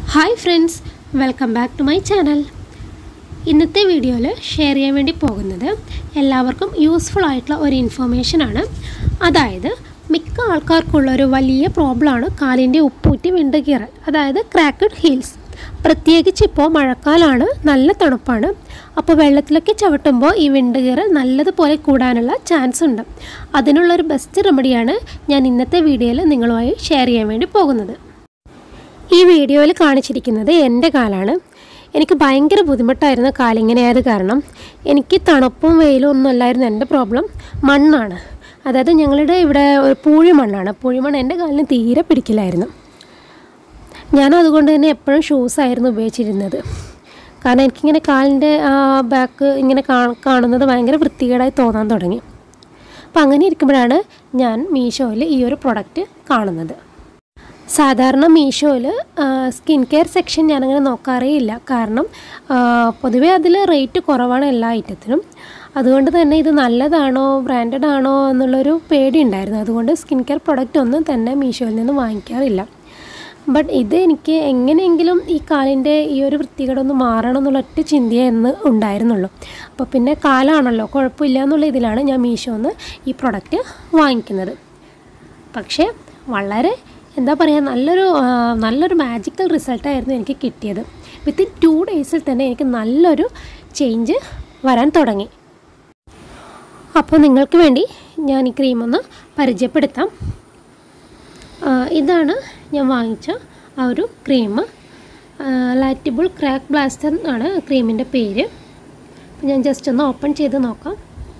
hi friends welcome back to my channel ഇന്നത്തെ വീഡിയോയിൽ share ചെയ്യാൻ വേണ്ടി പോകുന്നത് എല്ലാവർക്കും യൂസ്ഫുൾ ആയിട്ടുള്ള ഒരു ഇൻഫർമേഷനാണ് അതായത് മിക്ക ആൾക്കാർക്കുള്ള ഒരു വലിയ പ്രോബ്ലമാണ് കാലിൻ്റെ ഉപ്പൂറ്റി വിണ്ടുകീറൽ അതായത് ക്രാക്കഡ് ഹീൽസ് പ്രത്യേകിച്ച് ഇപ്പോൾ മഴക്കാലമാണ് നല്ല തണുപ്പാണ് അപ്പോൾ വെള്ളത്തിലൊക്കെ ചവിട്ടുമ്പോൾ ഈ വിണ്ടുകീറൽ നല്ലതുപോലെ കൂടാനുള്ള ചാൻസ് ഉണ്ട് അതിനുള്ളൊരു ബെസ്റ്റ് റെമഡിയാണ് ഞാൻ ഇന്നത്തെ വീഡിയോയിൽ നിങ്ങളുമായി ഷെയർ ചെയ്യാൻ വേണ്ടി പോകുന്നത് ഈ വീഡിയോയിൽ കാണിച്ചിരിക്കുന്നത് എൻ്റെ കാലാണ് എനിക്ക് ഭയങ്കര ബുദ്ധിമുട്ടായിരുന്നു കാലിങ്ങനെയായത് കാരണം എനിക്ക് തണുപ്പും വെയിലും ഒന്നും അല്ലായിരുന്നു എൻ്റെ പ്രോബ്ലം മണ്ണാണ് അതായത് ഞങ്ങളുടെ ഇവിടെ ഒരു പൂഴി മണ്ണാണ് പൂഴിമണ്ണ് എൻ്റെ കാലിന് തീരെ പിടിക്കില്ലായിരുന്നു ഞാൻ അതുകൊണ്ട് തന്നെ എപ്പോഴും ഷൂസ് ആയിരുന്നു ഉപയോഗിച്ചിരുന്നത് കാരണം എനിക്കിങ്ങനെ കാലിൻ്റെ ബാക്ക് ഇങ്ങനെ കാ- കാണുന്നത് ഭയങ്കര വൃത്തികേടായി തോന്നാൻ തുടങ്ങി അപ്പം അങ്ങനെ ഇരിക്കുമ്പോഴാണ് ഞാൻ മീഷോയിൽ ഈ ഒരു പ്രൊഡക്റ്റ് കാണുന്നത് സാധാരണ മീഷോയിൽ സ്കിൻ കെയർ സെക്ഷൻ ഞാനങ്ങനെ നോക്കാറേ ഇല്ല കാരണം ആ, പൊതുവേ അതിൽ റേറ്റ് കുറവാണ് എല്ലാ ഐറ്റത്തിനും അതുകൊണ്ട് തന്നെ ഇത് നല്ലതാണോ ബ്രാൻഡഡ് ആണോ എന്നുള്ളൊരു പേടി ഉണ്ടായിരുന്നു അതുകൊണ്ട് സ്കിൻ കെയർ പ്രൊഡക്റ്റ് ഒന്നും തന്നെ മീഷോയിൽ നിന്ന് വാങ്ങിക്കാറില്ല ബട്ട് ഇത് എനിക്ക് എങ്ങനെയെങ്കിലും ഈ കാലിൻ്റെ ഈ ഒരു വൃത്തികേടൊന്ന് മാറണം എന്നുള്ള ഒറ്റ ചിന്തയേ എന്ന് ഉണ്ടായിരുന്നുള്ളൂ അപ്പോൾ പിന്നെ കാലാണല്ലോ കുഴപ്പമില്ല എന്നുള്ള ഇതിലാണ് ഞാൻ മീഷോന്ന് ഈ പ്രൊഡക്റ്റ് വാങ്ങിക്കുന്നത് പക്ഷേ വളരെ എന്താ പറയുക നല്ലൊരു ആ, നല്ലൊരു മാജിക്കൽ റിസൾട്ടായിരുന്നു എനിക്ക് കിട്ടിയത് വിത്തിൻ ടു ഡേയ്സിൽ തന്നെ എനിക്ക് നല്ലൊരു ചേഞ്ച് വരാൻ തുടങ്ങി അപ്പോൾ നിങ്ങൾക്ക് വേണ്ടി ഞാൻ ഈ ക്രീമൊന്ന് പരിചയപ്പെടുത്താം ആ, ഇതാണ് ഞാൻ വാങ്ങിച്ച ആ ഒരു ക്രീം ലാറ്റിബിൾ ക്രാക്ക് ബ്ലാസ്റ്റർ ആണ് ക്രീമിൻ്റെ പേര് അപ്പോൾ ഞാൻ ജസ്റ്റ് ഒന്ന് ഓപ്പൺ ചെയ്ത് നോക്കാം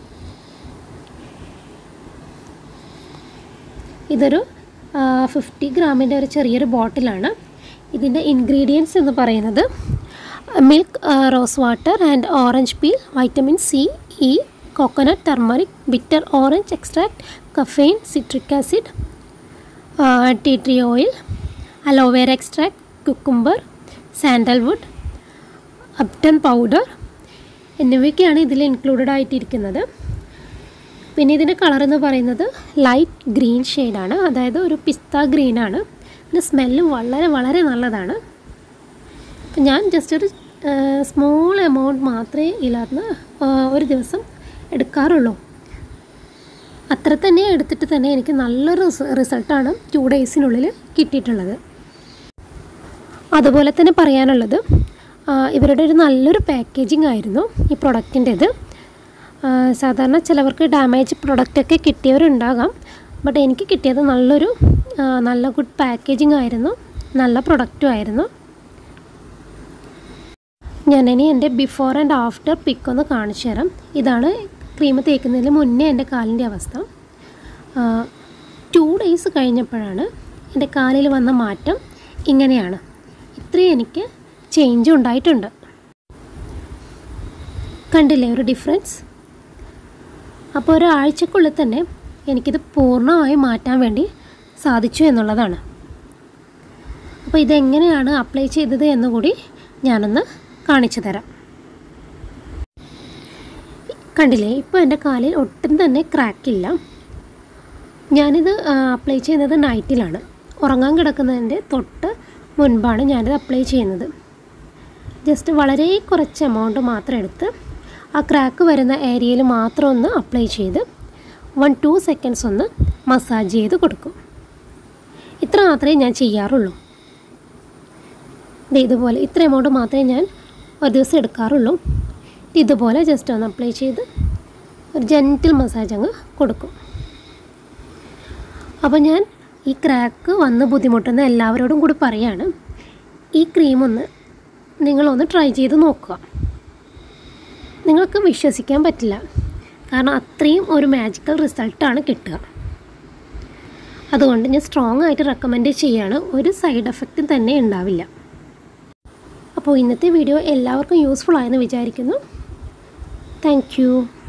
ഇതൊരു ഫിഫ്റ്റി ഗ്രാമിൻ്റെ ഒരു ചെറിയൊരു ബോട്ടിലാണ് ഇതിൻ്റെ ഇൻഗ്രീഡിയൻസ് എന്ന് പറയുന്നത് milk rose water and orange peel vitamin C E coconut turmeric bitter orange extract caffeine citric acid tea tree oil aloe vera extract cucumber sandalwood ubtan powder എന്നിവയൊക്കെയാണ് ഇതിൽ ഇൻക്ലൂഡഡ് ആയിട്ടിരിക്കുന്നത് പിന്നെ ഇതിൻ്റെ കളർ എന്ന് പറയുന്നത് ലൈറ്റ് ഗ്രീൻ ഷെയ്ഡാണ് അതായത് ഒരു പിസ്ത ഗ്രീനാണ് പിന്നെ സ്മെല്ലും വളരെ വളരെ നല്ലതാണ് അപ്പം ഞാൻ ജസ്റ്റ് ഒരു സ്മോൾ എമൗണ്ട് മാത്രമേ ഇതിനകത്ത് ഒരു ദിവസം എടുക്കാറുള്ളൂ അത്ര തന്നെ എടുത്തിട്ട് തന്നെ എനിക്ക് നല്ലൊരു റിസൾട്ടാണ് ടു ഡേയ്സിനുള്ളിൽ കിട്ടിയിട്ടുള്ളത് അതുപോലെ തന്നെ പറയാനുള്ളത് ആ, ഇവരുടെ ഒരു നല്ലൊരു പാക്കേജിംഗ് ആയിരുന്നു ഈ പ്രൊഡക്റ്റിൻ്റേത് സാധാരണ ചിലവർക്ക് ഡാമേജ് പ്രൊഡക്റ്റൊക്കെ കിട്ടിയവരുണ്ടാകാം ബട്ട് എനിക്ക് കിട്ടിയത് നല്ലൊരു ആ, നല്ല ഗുഡ് പാക്കേജിംഗ് ആയിരുന്നു നല്ല പ്രൊഡക്റ്റും ആയിരുന്നു ഞാനിനി എൻ്റെ ബിഫോർ ആൻഡ് ആഫ്റ്റർ പിക്ക് ഒന്ന് കാണിച്ചു തരാം ഇതാണ് ക്രീം തേക്കുന്നതിന് മുന്നേ എൻ്റെ കാലിൻ്റെ അവസ്ഥ ടു ഡേയ്സ് കഴിഞ്ഞപ്പോഴാണ് എൻ്റെ കാലിൽ വന്ന മാറ്റം ഇങ്ങനെയാണ് ഇത്രയും എനിക്ക് ചേഞ്ച് ഉണ്ടായിട്ടുണ്ട് കണ്ടില്ലേ ഒരു ഡിഫറൻസ് അപ്പോൾ ഒരാഴ്ചക്കുള്ളിൽ തന്നെ എനിക്കിത് പൂർണ്ണമായി മാറ്റാൻ വേണ്ടി സാധിച്ചു എന്നുള്ളതാണ് അപ്പോൾ ഇതെങ്ങനെയാണ് അപ്ലൈ ചെയ്തത് എന്നുകൂടി ഞാനൊന്ന് കാണിച്ചു തരാം കണ്ടില്ലേ ഇപ്പോൾ എൻ്റെ കാലിൽ ഒട്ടും തന്നെ ക്രാക്കില്ല ഞാനിത് അപ്ലൈ ചെയ്യുന്നത് നൈറ്റിലാണ് ഉറങ്ങാൻ കിടക്കുന്നതിൻ്റെ തൊട്ട് മുൻപാണ് ഞാനിത് അപ്ലൈ ചെയ്യുന്നത് ജസ്റ്റ് വളരെ കുറച്ച് എമൗണ്ട് മാത്രം എടുത്ത് ആ ക്രാക്ക് വരുന്ന ഏരിയയിൽ മാത്രം ഒന്ന് അപ്ലൈ ചെയ്ത് വൺ ടു സെക്കൻഡ്സ് ഒന്ന് മസാജ് ചെയ്ത് കൊടുക്കും ഇത്ര മാത്രമേ ഞാൻ ചെയ്യാറുള്ളൂ ദേ ഇതുപോലെ ഇത്ര എമൗണ്ട് മാത്രമേ ഞാൻ ഒരു ദിവസം എടുക്കാറുള്ളൂ ഇതുപോലെ ജസ്റ്റ് ഒന്ന് അപ്ലൈ ചെയ്ത് ഒരു ജെൻറ്റിൽ മസാജ് അങ്ങ് കൊടുക്കും അപ്പോൾ ഞാൻ ഈ ക്രാക്ക് വന്ന് ബുദ്ധിമുട്ടുന്ന എല്ലാവരോടും കൂടി പറയാണ് ഈ ക്രീം ഒന്ന് നിങ്ങളൊന്ന് ട്രൈ ചെയ്ത് നോക്കുക നിങ്ങൾക്ക് വിശ്വസിക്കാൻ പറ്റില്ല കാരണം അത്രയും ഒരു മാജിക്കൽ റിസൾട്ടാണ് കിട്ടുക അതുകൊണ്ട് ഞാൻ സ്ട്രോങ് ആയിട്ട് റെക്കമെൻഡ് ചെയ്യാണ് ഒരു സൈഡ് എഫക്റ്റും തന്നെ ഉണ്ടാവില്ല അപ്പോൾ ഇന്നത്തെ വീഡിയോ എല്ലാവർക്കും യൂസ്ഫുൾ ആയെന്ന് വിചാരിക്കുന്നു താങ്ക് യു